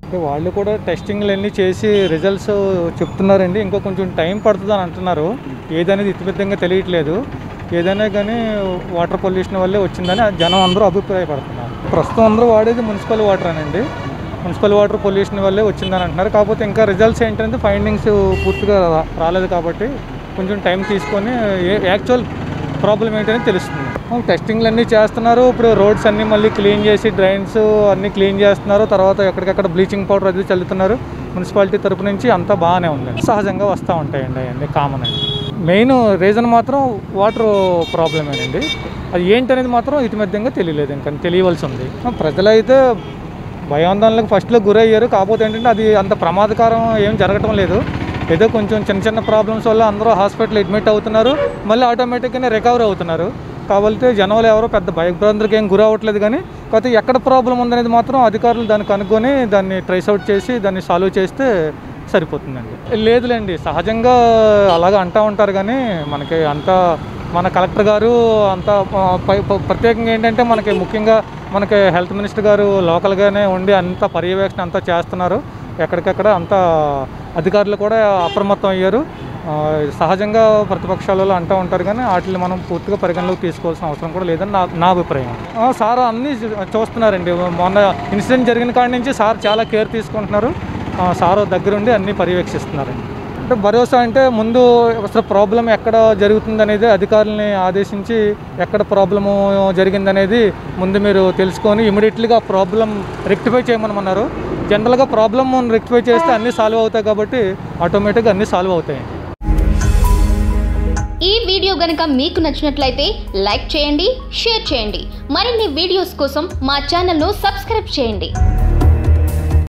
అంటే వాళ్ళు కూడా టెస్టింగ్లు అన్నీ చేసి రిజల్ట్స్ చెప్తున్నారండి ఇంకా కొంచెం టైం పడుతుంది అని అంటున్నారు ఏదనేది ఇతిమిద్దంగా తెలియట్లేదు ఏదైనా కానీ వాటర్ పొల్యూషన్ వల్లే వచ్చిందని జనం అందరూ అభిప్రాయపడుతున్నారు ప్రస్తుతం అందరూ వాడేది మున్సిపల్ వాటర్ అనండి మున్సిపల్ వాటర్ పొల్యూషన్ వల్లే వచ్చిందని అంటున్నారు కాకపోతే ఇంకా రిజల్ట్స్ ఏంటంటే ఫైండింగ్స్ పూర్తిగా రా- రాలేదు కాబట్టి కొంచెం టైం తీసుకొని ఏ యాక్చువల్ ప్రాబ్లం ఏంటని తెలుస్తుంది టెస్టింగ్లు అన్నీ చేస్తున్నారు ఇప్పుడు రోడ్స్ అన్నీ మళ్ళీ క్లీన్ చేసి డ్రైన్స్ అన్నీ క్లీన్ చేస్తున్నారు తర్వాత ఎక్కడికక్కడ బ్లీచింగ్ పౌడర్ అది చల్లుతున్నారు మున్సిపాలిటీ తరపు నుంచి అంతా బాగానే ఉంది సహజంగా వస్తూ ఉంటాయండి అవన్నీ కామన్ అండి మెయిన్ రీజన్ మాత్రం వాటర్ ప్రాబ్లమేనండి అది ఏంటనేది మాత్రం ఇతిమధ్యంగా తెలియలేదు ఇంకా తెలియవలసి ఉంది ప్రజలైతే భయాందోళనలకు ఫస్ట్లో గురయ్యారు కాకపోతే ఏంటంటే అది అంత ప్రమాదకరం ఏం జరగటం లేదు ఏదో కొంచెం చిన్న చిన్న ప్రాబ్లమ్స్ వల్ల అందరూ హాస్పిటల్ అడ్మిట్ అవుతున్నారు మళ్ళీ ఆటోమేటిక్గానే రికవర్ అవుతున్నారు కాబట్టి జనాలు ఎవరో పెద్ద భయభ్రాంతులకు ఏం గురి అవ్వట్లేదు కానీ కాకపోతే ఎక్కడ ప్రాబ్లం ఉందనేది మాత్రం అధికారులు దాన్ని కనుక్కొని దాన్ని ట్రేస్ అవుట్ చేసి దాన్ని సాల్వ్ చేస్తే సరిపోతుందండి లేదులేండి సహజంగా అలాగ అంటూ ఉంటారు కానీ మనకి అంత మన కలెక్టర్ గారు అంత ఆ, పై- ప- ప్రత్యేకంగా ఏంటంటే మనకి ముఖ్యంగా మనకి హెల్త్ మినిస్టర్ గారు లోకల్గానే ఉండి అంత పర్యవేక్షణ అంతా చేస్తున్నారు ఎక్కడికక్కడ అంత అధికారులు కూడా అప్రమత్తం అయ్యారు ఆ, సహజంగా ప్రతిపక్షాలలో అంటూ ఉంటారు కానీ వాటిని మనం పూర్తిగా పరిగణలోకి తీసుకోవాల్సిన అవసరం కూడా లేదని నా నా అభిప్రాయం ఆ, సార్ అన్నీ చూ- చూస్తున్నారండి మొన్న ఇన్సిడెంట్ జరిగిన కాడి నుంచి సార్ చాలా కేర్ తీసుకుంటున్నారు ఆ, సార్ దగ్గరుండి అన్నీ పర్యవేక్షిస్తున్నారండి అంటే భరోసా అంటే ముందు అసలు ప్రాబ్లం ఎక్కడ జరుగుతుంది అనేది అధికారులని ఆదేశించి ఎక్కడ ప్రాబ్లము జరిగిందనేది ముందు మీరు తెలుసుకొని ఇమీడియట్లీగా ఆ ప్రాబ్లం రెక్టిఫై చేయమనమన్నారు జనరల్గా ప్రాబ్లం రెక్టిఫై చేస్తే అన్నీ సాల్వ్ అవుతాయి కాబట్టి ఆటోమేటిక్గా అన్నీ సాల్వ్ అవుతాయి ఈ వీడియో గనక మీకు నచ్చినట్లయితే లైక్ చేయండి షేర్ చేయండి మరిన్ని వీడియోస్ కోసం మా ఛానల్ను సబ్స్క్రైబ్ చేయండి